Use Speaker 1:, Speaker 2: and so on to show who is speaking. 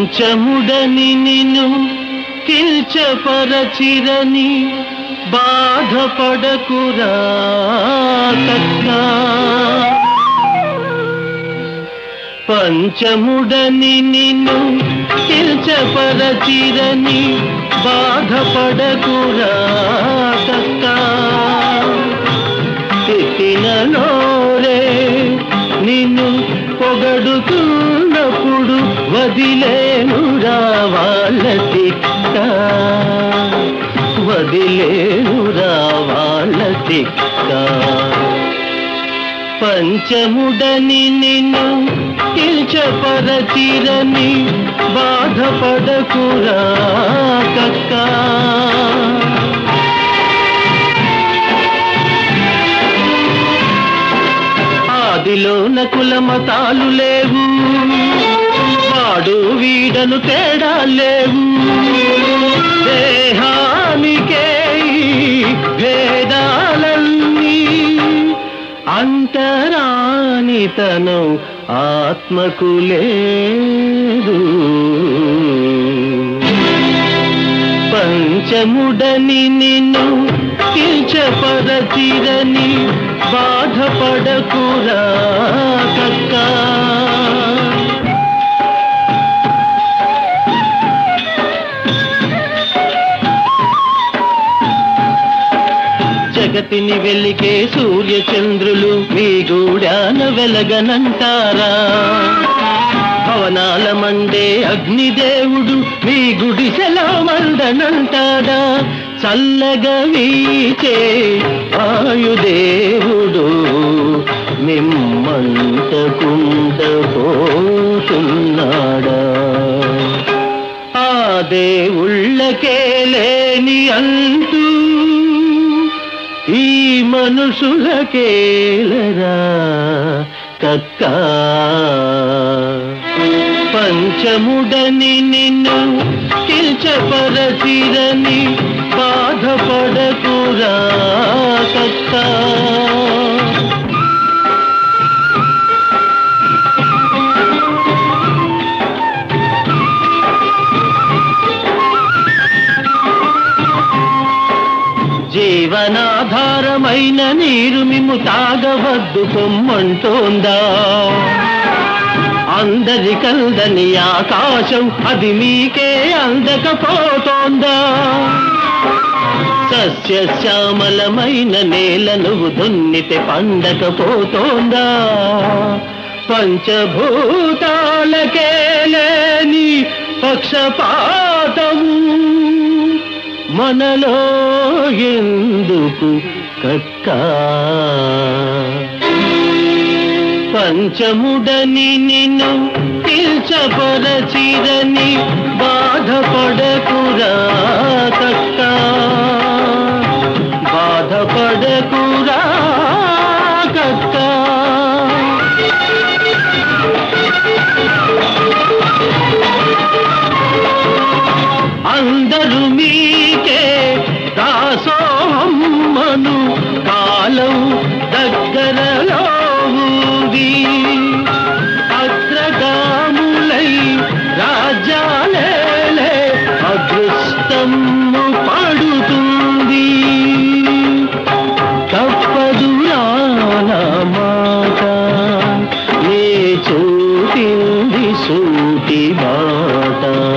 Speaker 1: పంచముడని నిన్ను కిల్చపరచిరని బాధపడకురా కక్కా పంచముడని నిన్ను కిల్చపరచిరని బాధపడకురా కక్కా తిట్టిన నోరే నిన్ను పొగడుతున్నప్పుడు వదిలేనురా వాళ్ళ తిక్క వదిలేనురా వాళ్ళ తిక్క పంచముడని నిన్ను కిల్చపరచిరని బాధపడకురా కక్కా ఆదిలోన కుల మతాలు లేవు వాడు వీడను తేడా లేవు దేహానికే ఈ భేదాలన్నీ అంతరానితనం ఆత్మకు లేదు పంచముడని నిన్ను కిల్చపరచిరని బాధపడకురా కక్కా జగతిని వెలికే సూర్య చంద్రులు మీ గూడాన వెలగనంటారా భవనాల మండే అగ్నిదేవుడు మీ గుడిసెలో మండనంటాడా చల్లగా వీచే ఆయుదేవుడు మిమ్మంటకుండ పోతున్నాడా ఆ దేవుళ్ళకే లేని అంటూ ఈ మనుషులకేలరా కక్కా పంచముడని నిన్ను కిల్చపరచిరని బాధపడకురా కక్కా జీవనాధారమైన నీరు మిమ్ము తాగవద్దు పొమ్మంటోందా అందరికందని ఆకాశం అది మీకే అందకపోతోందా సస్యశ్యామలమైన నేల నువ్వు దున్నితే పండకపోతోందా పంచభూతాలకే లేని పక్షపాతము మనలో ఎందుకు కక్కా పంచముడని నిన్ను పిల్చపరచిరని బాధపడకురా కక్కా బాధపడకురా కక్కా అందరూ మీకే దాసోహమ్మను కాలం దగ్గరలో ఉంది అగ్రగాములై రాజ్యాలేలే అదృష్టము పడుతుంది తప్పదు నా మాట నే చూపింది సూటి బాట